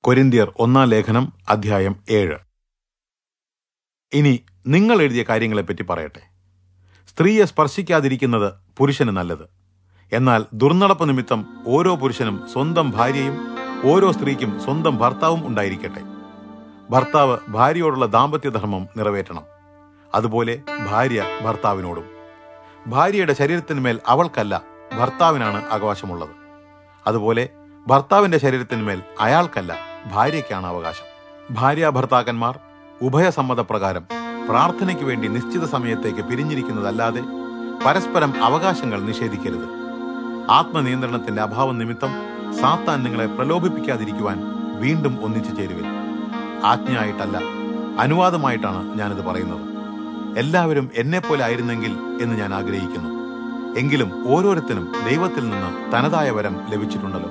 കൊരിന്തിയർ ഒന്നാം ലേഖനം അധ്യായം ഏഴ് ഇനി നിങ്ങൾ എഴുതിയ കാര്യങ്ങളെപ്പറ്റി പറയട്ടെ സ്ത്രീയെ സ്പർശിക്കാതിരിക്കുന്നത് പുരുഷന് നല്ലത് എന്നാൽ ദുർനടപ്പ് നിമിത്തം ഓരോ പുരുഷനും സ്വന്തം ഭാര്യയും ഓരോ സ്ത്രീക്കും സ്വന്തം ഭർത്താവും ഉണ്ടായിരിക്കട്ടെ ഭർത്താവ് ഭാര്യയോടുള്ള ദാമ്പത്യധർമ്മം നിറവേറ്റണം അതുപോലെ ഭാര്യ ഭർത്താവിനോടും ഭാര്യയുടെ ശരീരത്തിന്മേൽ അവൾക്കല്ല ഭർത്താവിനാണ് അവകാശമുള്ളത് അതുപോലെ ഭർത്താവിന്റെ ശരീരത്തിന്മേൽ അയാൾക്കല്ല ഭാര്യയ്ക്കാണ് അവകാശം ഭാര്യ ഭർത്താക്കന്മാർ ഉഭയസമ്മതപ്രകാരം പ്രാർത്ഥനയ്ക്ക് വേണ്ടി നിശ്ചിത സമയത്തേക്ക് പിരിഞ്ഞിരിക്കുന്നതല്ലാതെ പരസ്പരം അവകാശങ്ങൾ നിഷേധിക്കരുത് ആത്മനിയന്ത്രണത്തിന്റെ അഭാവം നിമിത്തം സാത്താൻ നിങ്ങളെ പ്രലോഭിപ്പിക്കാതിരിക്കുവാൻ വീണ്ടും ഒന്നിച്ചു ചേരുവിൻ ആജ്ഞയായിട്ടല്ല അനുവാദമായിട്ടാണ് ഞാനിത് പറയുന്നത് എല്ലാവരും എന്നെപ്പോലെ ആയിരുന്നെങ്കിൽ എന്ന് ഞാൻ ആഗ്രഹിക്കുന്നു എങ്കിലും ഓരോരുത്തരും ദൈവത്തിൽ നിന്ന് തനതായ വരം ലഭിച്ചിട്ടുണ്ടല്ലോ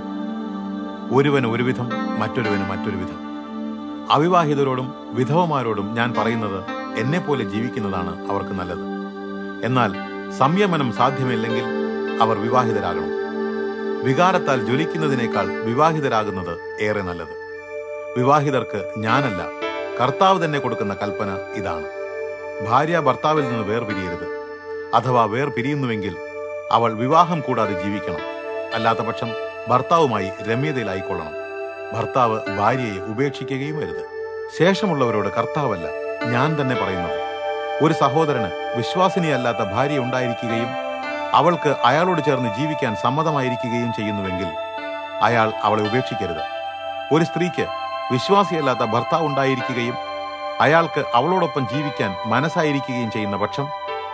ഒരുവന് ഒരു വിധം മറ്റൊരുവന് മറ്റൊരു വിധം അവിവാഹിതരോടും വിധവമാരോടും ഞാൻ പറയുന്നത് എന്നെപ്പോലെ ജീവിക്കുന്നതാണ് അവർക്ക് നല്ലത് എന്നാൽ സംയമനം സാധ്യമില്ലെങ്കിൽ അവർ വിവാഹിതരാകണം വികാരത്താൽ ജ്വലിക്കുന്നതിനേക്കാൾ വിവാഹിതരാകുന്നത് ഏറെ നല്ലത് വിവാഹിതർക്ക് ഞാനല്ല കർത്താവ് തന്നെ കൊടുക്കുന്ന കൽപ്പന ഇതാണ് ഭാര്യ ഭർത്താവിൽ നിന്ന് വേർപിരിയരുത് അഥവാ വേർപിരിയുന്നുവെങ്കിൽ അവൾ വിവാഹം കൂടാതെ ജീവിക്കണം അല്ലാത്ത പക്ഷം ഭർത്താവുമായി രമ്യതയിലായിക്കൊള്ളണം ഭർത്താവ് ഭാര്യയെ ഉപേക്ഷിക്കുകയും അരുത് ശേഷമുള്ളവരോട് കർത്താവല്ല ഞാൻ തന്നെ പറയുന്നത് ഒരു സഹോദരന് വിശ്വാസിനിയല്ലാത്ത ഭാര്യ ഉണ്ടായിരിക്കുകയും അവൾക്ക് അയാളോട് ചേർന്ന് ജീവിക്കാൻ സമ്മതമായിരിക്കുകയും ചെയ്യുന്നുവെങ്കിൽ അയാൾ അവളെ ഉപേക്ഷിക്കരുത് ഒരു സ്ത്രീക്ക് വിശ്വാസിയല്ലാത്ത ഭർത്താവ് ഉണ്ടായിരിക്കുകയും അയാൾക്ക് അവളോടൊപ്പം ജീവിക്കാൻ മനസ്സായിരിക്കുകയും ചെയ്യുന്ന പക്ഷം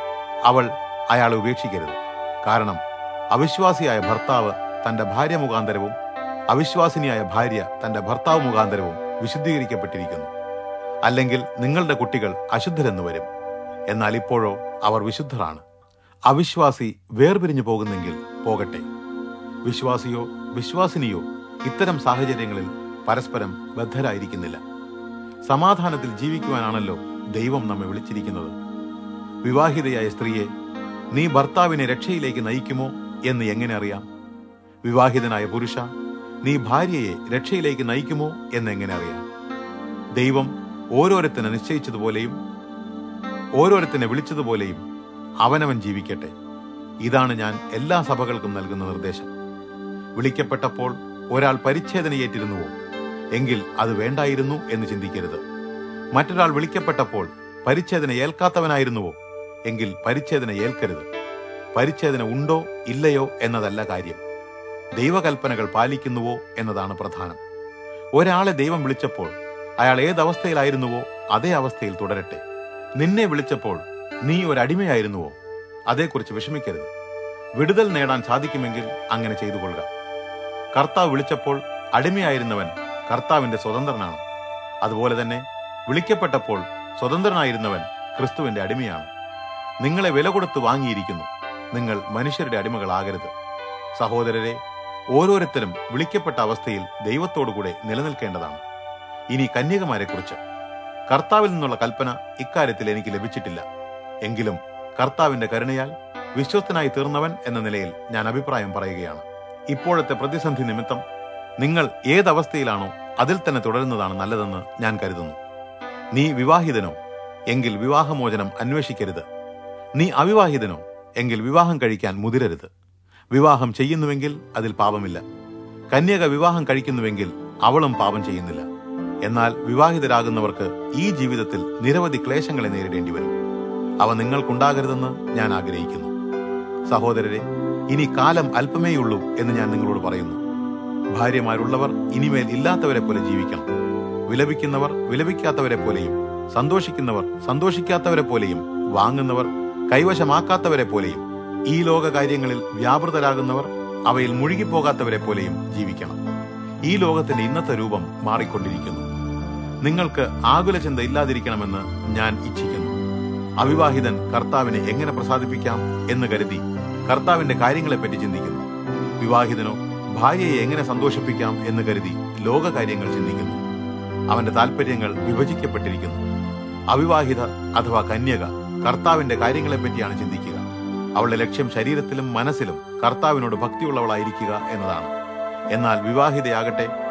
അവൾ അയാളെ ഉപേക്ഷിക്കരുത് കാരണം അവിശ്വാസിയായ ഭർത്താവ് തന്റെ ഭാര്യ മുഖാന്തരവും അവിശ്വാസിനിയായ ഭാര്യ തന്റെ ഭർത്താവ് മുഖാന്തരവും വിശുദ്ധീകരിക്കപ്പെട്ടിരിക്കുന്നു അല്ലെങ്കിൽ നിങ്ങളുടെ കുട്ടികൾ അശുദ്ധരെന്ന് വരും എന്നാൽ ഇപ്പോഴോ അവർ വിശുദ്ധരാണ് അവിശ്വാസി വേർപിരിഞ്ഞു പോകുന്നെങ്കിൽ പോകട്ടെ വിശ്വാസിയോ വിശ്വാസിനിയോ ഇത്തരം സാഹചര്യങ്ങളിൽ പരസ്പരം ബദ്ധരായിരിക്കുന്നില്ല സമാധാനത്തിൽ ജീവിക്കുവാനാണല്ലോ ദൈവം നമ്മെ വിളിച്ചിരിക്കുന്നത് വിവാഹിതയായ സ്ത്രീയെ നീ ഭർത്താവിനെ രക്ഷയിലേക്ക് നയിക്കുമോ എന്ന് എങ്ങനെ അറിയാം വിവാഹിതനായ പുരുഷ നീ ഭാര്യയെ രക്ഷയിലേക്ക് നയിക്കുമോ എന്ന് എങ്ങനെ അറിയാം ദൈവം ഓരോരുത്തനെ നിശ്ചയിച്ചതുപോലെയും ഓരോരുത്തനെ വിളിച്ചതുപോലെയും അവനവൻ ജീവിക്കട്ടെ ഇതാണ് ഞാൻ എല്ലാ സഭകൾക്കും നൽകുന്ന നിർദ്ദേശം വിളിക്കപ്പെട്ടപ്പോൾ ഒരാൾ പരിച്ഛേദനയേറ്റിരുന്നുവോ എങ്കിൽ അത് വേണ്ടായിരുന്നു എന്ന് ചിന്തിക്കരുത് മറ്റൊരാൾ വിളിക്കപ്പെട്ടപ്പോൾ പരിച്ഛേദന ഏൽക്കാത്തവനായിരുന്നുവോ എങ്കിൽ പരിച്ഛേദന ഏൽക്കരുത് പരിച്ഛേദന ഉണ്ടോ ഇല്ലയോ എന്നതല്ല കാര്യം ദൈവകൽപ്പനകൾ പാലിക്കുന്നുവോ എന്നതാണ് പ്രധാനം ഒരാളെ ദൈവം വിളിച്ചപ്പോൾ അയാൾ ഏതവസ്ഥയിലായിരുന്നുവോ അതേ അവസ്ഥയിൽ തുടരട്ടെ നിന്നെ വിളിച്ചപ്പോൾ നീ ഒരടിമയായിരുന്നുവോ അതേക്കുറിച്ച് വിഷമിക്കരുത് വിടുതൽ നേടാൻ സാധിക്കുമെങ്കിൽ അങ്ങനെ ചെയ്തു കൊള്ളുക കർത്താവ് വിളിച്ചപ്പോൾ അടിമയായിരുന്നവൻ കർത്താവിന്റെ സ്വതന്ത്രനാണ് അതുപോലെ തന്നെ വിളിക്കപ്പെട്ടപ്പോൾ സ്വതന്ത്രനായിരുന്നവൻ ക്രിസ്തുവിന്റെ അടിമയാണ് നിങ്ങളെ വില കൊടുത്ത് വാങ്ങിയിരിക്കുന്നു നിങ്ങൾ മനുഷ്യരുടെ അടിമകളാകരുത് സഹോദരരെ ഓരോരുത്തരും വിളിക്കപ്പെട്ട അവസ്ഥയിൽ ദൈവത്തോടുകൂടെ നിലനിൽക്കേണ്ടതാണ് ഇനി കന്യകമാരെക്കുറിച്ച് കർത്താവിൽ നിന്നുള്ള കൽപ്പന ഇക്കാര്യത്തിൽ എനിക്ക് ലഭിച്ചിട്ടില്ല എങ്കിലും കർത്താവിന്റെ കരുണയാൽ വിശ്വസ്തനായി തീർന്നവൻ എന്ന നിലയിൽ ഞാൻ അഭിപ്രായം പറയുകയാണ് ഇപ്പോഴത്തെ പ്രതിസന്ധി നിമിത്തം നിങ്ങൾ ഏതവസ്ഥയിലാണോ അതിൽ തന്നെ തുടരുന്നതാണ് നല്ലതെന്ന് ഞാൻ കരുതുന്നു നീ വിവാഹിതനോ എങ്കിൽ വിവാഹമോചനം അന്വേഷിക്കരുത് നീ അവിവാഹിതനോ എങ്കിൽ വിവാഹം കഴിക്കാൻ മുതിരരുത് വിവാഹം ചെയ്യുന്നുവെങ്കിൽ അതിൽ പാപമില്ല കന്യക വിവാഹം കഴിക്കുന്നുവെങ്കിൽ അവളും പാപം ചെയ്യുന്നില്ല എന്നാൽ വിവാഹിതരാകുന്നവർക്ക് ഈ ജീവിതത്തിൽ നിരവധി ക്ലേശങ്ങളെ നേരിടേണ്ടി വരും അവ നിങ്ങൾക്കുണ്ടാകരുതെന്ന് ഞാൻ ആഗ്രഹിക്കുന്നു സഹോദരരെ ഇനി കാലം അല്പമേയുള്ളൂ എന്ന് ഞാൻ നിങ്ങളോട് പറയുന്നു ഭാര്യമാരുള്ളവർ ഇനിമേൽ ഇല്ലാത്തവരെ പോലെ ജീവിക്കണം വിലപിക്കുന്നവർ വിലപിക്കാത്തവരെ പോലെയും സന്തോഷിക്കുന്നവർ സന്തോഷിക്കാത്തവരെ പോലെയും വാങ്ങുന്നവർ കൈവശമാക്കാത്തവരെ പോലെയും ഈ ലോക കാര്യങ്ങളിൽ വ്യാപൃതരാകുന്നവർ അവയിൽ മുഴുകിപ്പോകാത്തവരെ പോലെയും ജീവിക്കണം ഈ ലോകത്തിന്റെ ഇന്നത്തെ രൂപം മാറിക്കൊണ്ടിരിക്കുന്നു നിങ്ങൾക്ക് ആകുല ചിന്ത ഇല്ലാതിരിക്കണമെന്ന് ഞാൻ ഇച്ഛിക്കുന്നു അവിവാഹിതൻ കർത്താവിനെ എങ്ങനെ പ്രസാദിപ്പിക്കാം എന്ന് കരുതി കർത്താവിന്റെ കാര്യങ്ങളെപ്പറ്റി ചിന്തിക്കുന്നു വിവാഹിതനോ ഭാര്യയെ എങ്ങനെ സന്തോഷിപ്പിക്കാം എന്ന് കരുതി ലോക കാര്യങ്ങൾ ചിന്തിക്കുന്നു അവന്റെ താല്പര്യങ്ങൾ വിഭജിക്കപ്പെട്ടിരിക്കുന്നു അവിവാഹിത അഥവാ കന്യക കർത്താവിന്റെ കാര്യങ്ങളെപ്പറ്റിയാണ് ചിന്തിക്കുക അവളുടെ ലക്ഷ്യം ശരീരത്തിലും മനസ്സിലും കർത്താവിനോട് ഭക്തിയുള്ളവളായിരിക്കുക എന്നതാണ് എന്നാൽ വിവാഹിതയാകട്ടെ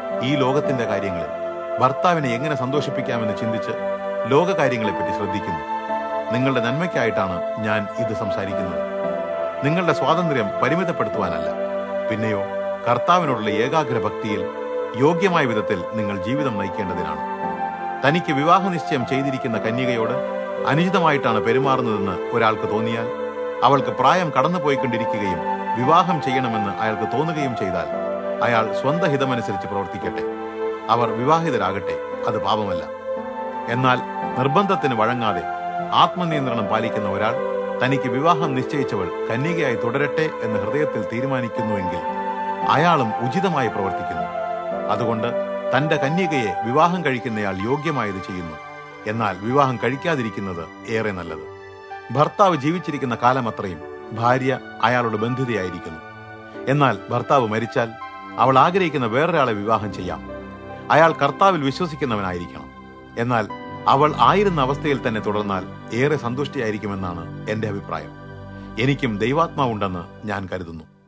ഈ ലോകത്തിന്റെ കാര്യങ്ങളിൽ ഭർത്താവിനെ എങ്ങനെ സന്തോഷിപ്പിക്കാമെന്ന് ചിന്തിച്ച് ലോകകാര്യങ്ങളെപ്പറ്റി ശ്രദ്ധിക്കുന്നു നിങ്ങളുടെ നന്മയ്ക്കായിട്ടാണ് ഞാൻ ഇത് സംസാരിക്കുന്നത് നിങ്ങളുടെ സ്വാതന്ത്ര്യം പരിമിതപ്പെടുത്തുവാനല്ല പിന്നെയോ കർത്താവിനോടുള്ള ഏകാഗ്ര ഭക്തിയിൽ യോഗ്യമായ വിധത്തിൽ നിങ്ങൾ ജീവിതം നയിക്കേണ്ടതിനാണ് തനിക്ക് വിവാഹ നിശ്ചയം ചെയ്തിരിക്കുന്ന കന്യകയോട് അനുചിതമായിട്ടാണ് പെരുമാറുന്നതെന്ന് ഒരാൾക്ക് തോന്നിയാൽ അവൾക്ക് പ്രായം കടന്നുപോയിക്കൊണ്ടിരിക്കുകയും വിവാഹം ചെയ്യണമെന്ന് അയാൾക്ക് തോന്നുകയും ചെയ്താൽ അയാൾ സ്വന്തം ഹിതമനുസരിച്ച് പ്രവർത്തിക്കട്ടെ അവർ വിവാഹിതരാകട്ടെ അത് പാപമല്ല എന്നാൽ നിർബന്ധത്തിന് വഴങ്ങാതെ ആത്മനിയന്ത്രണം പാലിക്കുന്ന ഒരാൾ തനിക്ക് വിവാഹം നിശ്ചയിച്ചവൾ കന്യകയായി തുടരട്ടെ എന്ന് ഹൃദയത്തിൽ തീരുമാനിക്കുന്നുവെങ്കിൽ അയാളും ഉചിതമായി പ്രവർത്തിക്കുന്നു അതുകൊണ്ട് തന്റെ കന്യകയെ വിവാഹം കഴിക്കുന്നയാൾ യോഗ്യമായത് ചെയ്യുന്നു എന്നാൽ വിവാഹം കഴിക്കാതിരിക്കുന്നത് ഏറെ നല്ലത് ഭർത്താവ് ജീവിച്ചിരിക്കുന്ന കാലമത്രയും ഭാര്യ അയാളോട് ബന്ധിതയായിരിക്കുന്നു എന്നാൽ ഭർത്താവ് മരിച്ചാൽ അവൾ ആഗ്രഹിക്കുന്ന വേറൊരാളെ വിവാഹം ചെയ്യാം അയാൾ കർത്താവിൽ വിശ്വസിക്കുന്നവനായിരിക്കണം എന്നാൽ അവൾ ആയിരുന്ന അവസ്ഥയിൽ തന്നെ തുടർന്നാൽ ഏറെ സന്തുഷ്ടിയായിരിക്കുമെന്നാണ് എന്റെ അഭിപ്രായം എനിക്കും ദൈവാത്മാവുണ്ടെന്ന് ഞാൻ കരുതുന്നു